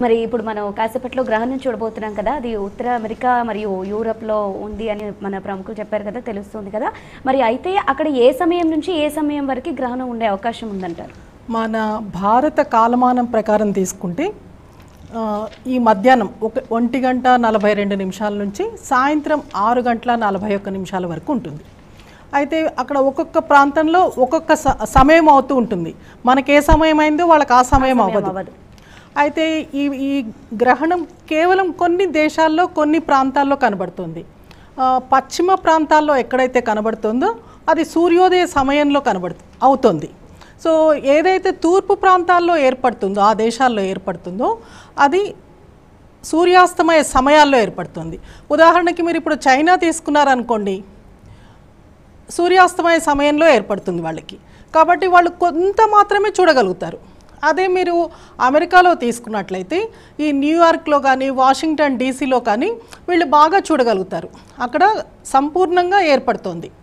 మరి ఇప్పుడు మనం కాసేపట్లో గ్రహణం చూడబోతున్నాం కదా అది ఉత్తర అమెరికా మరియు యూరప్లో ఉంది అని మన ప్రముఖులు చెప్పారు కదా తెలుస్తుంది కదా మరి అయితే అక్కడ ఏ సమయం నుంచి ఏ సమయం వరకు గ్రహణం ఉండే అవకాశం ఉందంటారు మన భారత కాలమానం ప్రకారం తీసుకుంటే ఆ, ఈ మధ్యాహ్నం ఒక ఒంటి గంట నలభై రెండు నిమిషాల నుంచి సాయంత్రం ఆరు గంటల నలభై ఒక్క నిమిషాల వరకు ఉంటుంది అయితే అక్కడ ఒక్కొక్క ప్రాంతంలో ఒక్కొక్క స- సమయం అవుతూ ఉంటుంది మనకి ఏ సమయం అయిందో వాళ్ళకి ఆ సమయం అవ్వదు అవ్వదు. అయితే ఈ ఈ గ్రహణం కేవలం కొన్ని దేశాల్లో కొన్ని ప్రాంతాల్లో కనబడుతుంది ఆ, పశ్చిమ ప్రాంతాల్లో ఎక్కడైతే కనబడుతుందో అది సూర్యోదయ సమయంలో కనబడు అవుతుంది సో ఏదైతే తూర్పు ప్రాంతాల్లో ఏర్పడుతుందో ఆ దేశాల్లో ఏర్పడుతుందో అది సూర్యాస్తమయ సమయాల్లో ఏర్పడుతుంది ఉదాహరణకి మీరు ఇప్పుడు చైనా తీసుకున్నారనుకోండి సూర్యాస్తమయ సమయంలో ఏర్పడుతుంది వాళ్ళకి కాబట్టి వాళ్ళు కొంత మాత్రమే చూడగలుగుతారు అదే మీరు అమెరికాలో తీసుకున్నట్లయితే ఈ న్యూయార్క్లో కానీ వాషింగ్టన్ డీసీలో కానీ వీళ్ళు బాగా చూడగలుగుతారు అక్కడ సంపూర్ణంగా ఏర్పడుతోంది